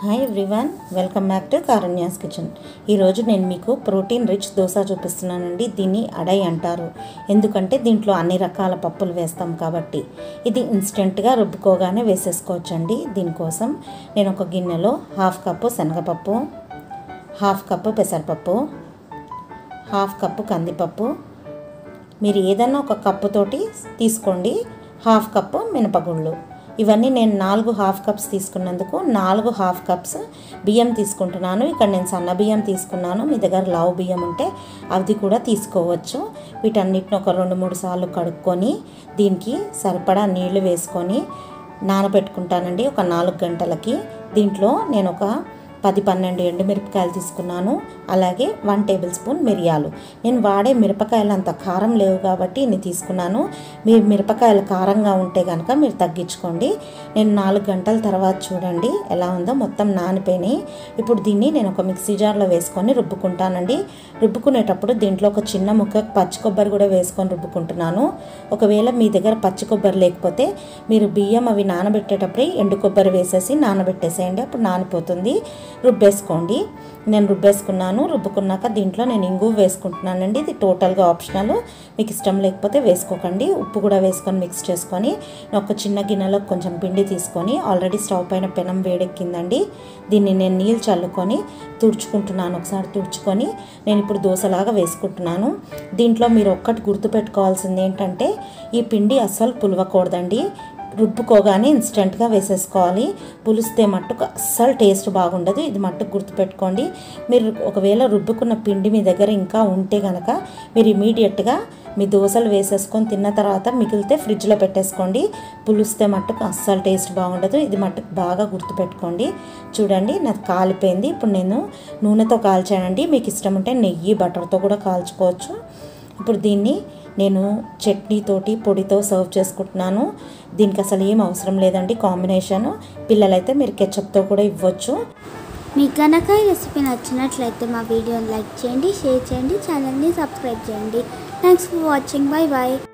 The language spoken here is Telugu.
hi everyone welcome back to కారణ్యాస్ కిచెన్ ఈరోజు నేను మీకు ప్రోటీన్ రిచ్ దోశ చూపిస్తున్నానండి దీన్ని అడై అంటారు ఎందుకంటే దీంట్లో అన్ని రకాల పప్పులు వేస్తాం కాబట్టి ఇది ఇన్స్టెంట్గా రుబ్బుకోగానే వేసేసుకోవచ్చండి దీనికోసం నేను ఒక గిన్నెలో హాఫ్ కప్పు శనగపప్పు హాఫ్ కప్పు పెసరపప్పు హాఫ్ కప్పు కందిపప్పు మీరు ఏదైనా ఒక కప్పుతోటి తీసుకోండి హాఫ్ కప్పు మినపగుళ్ళు ఇవన్నీ నేను నాలుగు హాఫ్ కప్స్ తీసుకున్నందుకు నాలుగు హాఫ్ కప్స్ బియ్యం తీసుకుంటున్నాను ఇక్కడ నేను సన్న బియ్యం తీసుకున్నాను మీ దగ్గర లావు బియ్యం ఉంటే అది కూడా తీసుకోవచ్చు వీటన్నిటిని ఒక రెండు మూడు సార్లు కడుక్కొని దీనికి సరిపడా నీళ్లు వేసుకొని నానబెట్టుకుంటానండి ఒక నాలుగు గంటలకి దీంట్లో నేను ఒక పది పన్నెండు ఎండుమిరపకాయలు తీసుకున్నాను అలాగే వన్ టేబుల్ స్పూన్ మిరియాలు నేను వాడే మిరపకాయలు అంత కారం లేవు కాబట్టి ఇన్ని తీసుకున్నాను మీ మిరపకాయలు కారంగా ఉంటే కనుక మీరు తగ్గించుకోండి నేను నాలుగు గంటల తర్వాత చూడండి ఎలా ఉందో మొత్తం నానిపోయినాయి ఇప్పుడు దీన్ని నేను ఒక మిక్సీ జార్లో వేసుకొని రుబ్బుకుంటానండి రుబ్బుకునేటప్పుడు దీంట్లో ఒక చిన్న ముక్క పచ్చి కొబ్బరి కూడా వేసుకొని రుబ్బుకుంటున్నాను ఒకవేళ మీ దగ్గర పచ్చి కొబ్బరి లేకపోతే మీరు బియ్యం అవి నానబెట్టేటప్పుడే ఎండు కొబ్బరి వేసేసి నానబెట్టేసేయండి అప్పుడు నానిపోతుంది రుబ్బేసుకోండి నేను రుబ్బేసుకున్నాను రుబ్బుకున్నాక దీంట్లో నేను ఇంగు వేసుకుంటున్నానండి ఇది టోటల్గా ఆప్షనల్ మీకు ఇష్టం లేకపోతే వేసుకోకండి ఉప్పు కూడా వేసుకొని మిక్స్ చేసుకొని ఒక చిన్న గిన్నెలో కొంచెం పిండి తీసుకొని ఆల్రెడీ స్టవ్ పైన పెనం వేడెక్కిందండి దీన్ని నేను నీళ్ళు చల్లుకొని తుడుచుకుంటున్నాను ఒకసారి తుడుచుకొని నేను ఇప్పుడు దోశలాగా వేసుకుంటున్నాను దీంట్లో మీరు ఒక్కటి గుర్తుపెట్టుకోవాల్సింది ఏంటంటే ఈ పిండి అస్సలు పులవకూడదండి రుబ్బుకోగానే ఇన్స్టెంట్గా వేసేసుకోవాలి పులిస్తే మట్టుకు అస్సలు టేస్ట్ బాగుండదు ఇది మట్టుకు గుర్తుపెట్టుకోండి మీరు ఒకవేళ రుబ్బుకున్న పిండి మీ దగ్గర ఇంకా ఉంటే కనుక మీరు ఇమీడియట్గా మీ దోశలు వేసేసుకొని తిన్న తర్వాత మిగిలితే ఫ్రిడ్జ్లో పెట్టేసుకోండి పులిస్తే మట్టుకు అస్సలు టేస్ట్ బాగుండదు ఇది మట్టుకు బాగా గుర్తుపెట్టుకోండి చూడండి నాకు కాలిపోయింది ఇప్పుడు నేను నూనెతో కాల్చానండి మీకు ఇష్టం ఉంటే నెయ్యి బటర్తో కూడా కాల్చుకోవచ్చు ఇప్పుడు దీన్ని నేను చట్నీతోటి పొడితో సర్వ్ చేసుకుంటున్నాను దీనికి అసలు ఏం అవసరం లేదండి కాంబినేషన్ పిల్లలైతే మీరు కెచప్తో కూడా ఇవ్వచ్చు మీకు కనుక ఈ రెసిపీ నచ్చినట్లయితే మా వీడియోని లైక్ చేయండి షేర్ చేయండి ఛానల్ని సబ్స్క్రైబ్ చేయండి thanks for watching bye bye